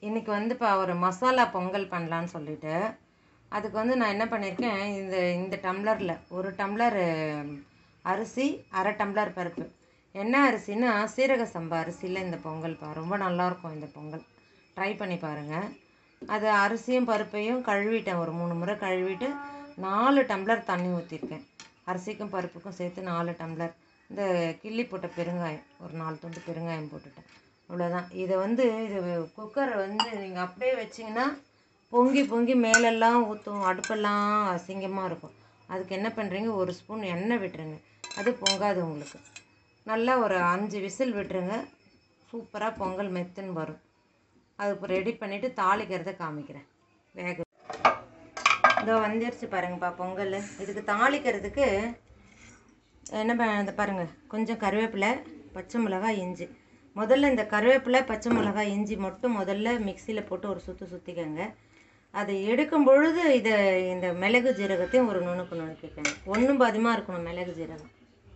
இன்றைக்கி வந்து இப்போ ஒரு மசாலா பொங்கல் பண்ணலான்னு சொல்லிட்டு அதுக்கு வந்து நான் என்ன பண்ணியிருக்கேன் இந்த இந்த டம்ளரில் ஒரு டம்ளர் அரிசி அரை டம்ளர் பருப்பு என்ன அரிசினா சீரக சம்பா அரிசியில் இந்த பொங்கல் பா ரொம்ப நல்லாயிருக்கும் இந்த பொங்கல் ட்ரை பண்ணி பாருங்கள் அது அரிசியும் பருப்பையும் கழுவிட்டேன் ஒரு மூணு முறை கழுவிட்டு நாலு டம்ளர் தண்ணி ஊற்றிருக்கேன் அரிசிக்கும் பருப்புக்கும் சேர்த்து நாலு டம்ளர் இந்த கிள்ளி போட்ட பெருங்காயம் ஒரு நாலு துண்டு பெருங்காயம் போட்டுட்டேன் அவ்வளோதான் இதை வந்து இது குக்கரை வந்து நீங்கள் அப்படியே வச்சிங்கன்னா பொங்கி பொங்கி மேலெல்லாம் ஊற்றும் அடுப்பெல்லாம் அசிங்கமாக இருக்கும் அதுக்கு என்ன பண்ணுறீங்க ஒரு ஸ்பூன் எண்ணெய் விட்டுருங்க அது பொங்காது உங்களுக்கு நல்லா ஒரு அஞ்சு விசில் விட்டுருங்க சூப்பராக பொங்கல் மெத்துன்னு வரும் அது இப்போ ரெடி பண்ணிவிட்டு தாளிக்கிறத காமிக்கிறேன் வேக இதோ வந்துருச்சு பாருங்கப்பா பொங்கல் இதுக்கு தாளிக்கிறதுக்கு என்ன ப இந்த பாருங்கள் கொஞ்சம் கருவேப்பிலை பச்சை மிளகாய் இஞ்சி முதல்ல இந்த கருவேப்பிலை பச்சை மிளகாய் இஞ்சி மட்டும் முதல்ல மிக்சியில் போட்டு ஒரு சுற்று சுற்றிக்கங்க அதை எடுக்கும் பொழுது இதை இந்த மிளகு ஜீரகத்தையும் ஒரு நுணுக்கு நுணுக்கிக்கங்க ஒன்றும் பாதிமாக இருக்கணும் மிளகு ஜீரகம்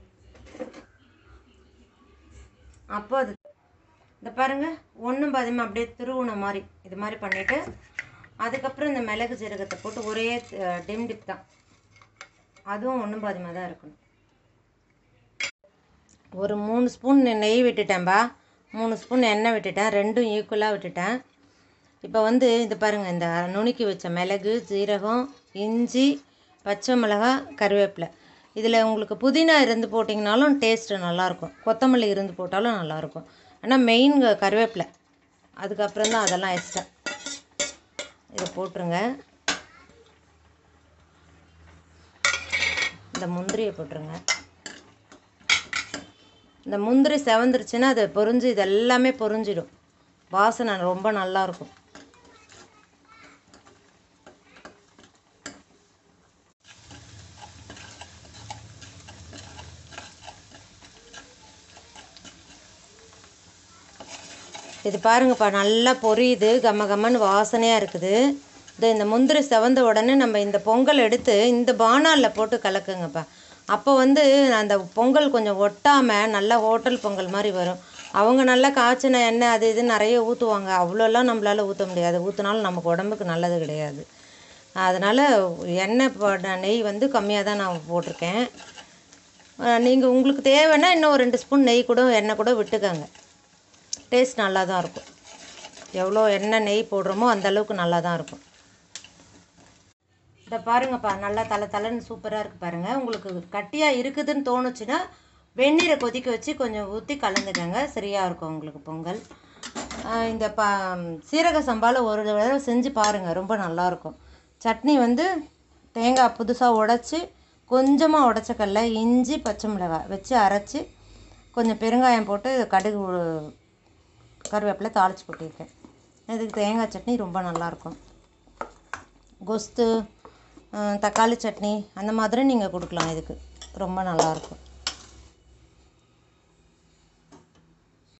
அப்போ அது இந்த பாருங்கள் ஒன்றும் பாதிமாக அப்படியே திருவுன மாதிரி இது மாதிரி பண்ணிவிட்டு அதுக்கப்புறம் இந்த மிளகு ஜீரகத்தை போட்டு ஒரே டிம் டிப் தான் அதுவும் ஒன்றும் பாதிமாக தான் இருக்கணும் ஒரு மூணு ஸ்பூன் நெய் விட்டுட்டேன்பா மூணு ஸ்பூன் எண்ணெய் விட்டுட்டேன் ரெண்டும் ஈக்குவலாக விட்டுட்டேன் இப்போ வந்து இது பாருங்கள் இந்த நுணுக்கி வச்ச மிளகு ஜீரகம் இஞ்சி பச்சை மிளகாய் கருவேப்பிலை இதில் உங்களுக்கு புதினா இருந்து போட்டிங்கனாலும் டேஸ்ட்டு நல்லாயிருக்கும் கொத்தமல்லி இருந்து போட்டாலும் நல்லாயிருக்கும் ஆனால் மெயின் கருவேப்பிலை அதுக்கப்புறம் தான் அதெல்லாம் எக்ஸ்ட்ரா இதை போட்டுருங்க இந்த முந்திரியை போட்டுருங்க இந்த முந்திரி செவந்துருச்சுன்னா அது பொரிஞ்சு இது எல்லாமே பொரிஞ்சிடும் வாசனை ரொம்ப நல்லாயிருக்கும் இது பாருங்கப்பா நல்லா பொரியுது கம்ம கம்மன்னு வாசனையாக இருக்குது இது இந்த முந்திரி செவந்த உடனே நம்ம இந்த பொங்கல் எடுத்து இந்த பானாலில் போட்டு கலக்குங்கப்பா அப்போ வந்து அந்த பொங்கல் கொஞ்சம் ஒட்டாமல் நல்லா ஹோட்டல் பொங்கல் மாதிரி வரும் அவங்க நல்லா காய்ச்சின எண்ணெய் அது இது நிறைய ஊற்றுவாங்க அவ்வளோலாம் நம்மளால் ஊற்ற முடியாது ஊற்றினாலும் நமக்கு உடம்புக்கு நல்லது கிடையாது அதனால் எண்ணெய் போட நெய் வந்து கம்மியாக தான் நான் போட்டிருக்கேன் நீங்கள் உங்களுக்கு தேவைன்னா இன்னும் ஒரு ரெண்டு ஸ்பூன் நெய் கூட எண்ணெய் கூட விட்டுக்கோங்க டேஸ்ட் நல்லா தான் இருக்கும் எவ்வளோ எண்ணெய் நெய் போடுறோமோ அந்த அளவுக்கு நல்லா தான் இருக்கும் இதை பாருங்கப்பா நல்லா தலை தலைன்னு சூப்பராக இருக்குது பாருங்கள் உங்களுக்கு கட்டியாக இருக்குதுன்னு தோணுச்சுன்னா வெந்நீரை கொதிக்க வச்சு கொஞ்சம் ஊற்றி கலந்துக்கங்க சரியாக இருக்கும் உங்களுக்கு பொங்கல் இந்த ப சீரக சம்பாவில் ஒரு தடவை செஞ்சு பாருங்கள் ரொம்ப நல்லாயிருக்கும் சட்னி வந்து தேங்காய் புதுசாக உடச்சி கொஞ்சமாக உடச்ச கடல இஞ்சி பச்சை மிளகாய் வச்சு அரைச்சி கொஞ்சம் பெருங்காயம் போட்டு கடுகு கருவேப்பிலை தாளித்து கொட்டியிருக்கேன் இதுக்கு தேங்காய் சட்னி ரொம்ப நல்லாயிருக்கும் கொஸ்து தக்காளி சட்னி அந்த மாதிரி நீங்கள் கொடுக்கலாம் இதுக்கு ரொம்ப நல்லாயிருக்கும்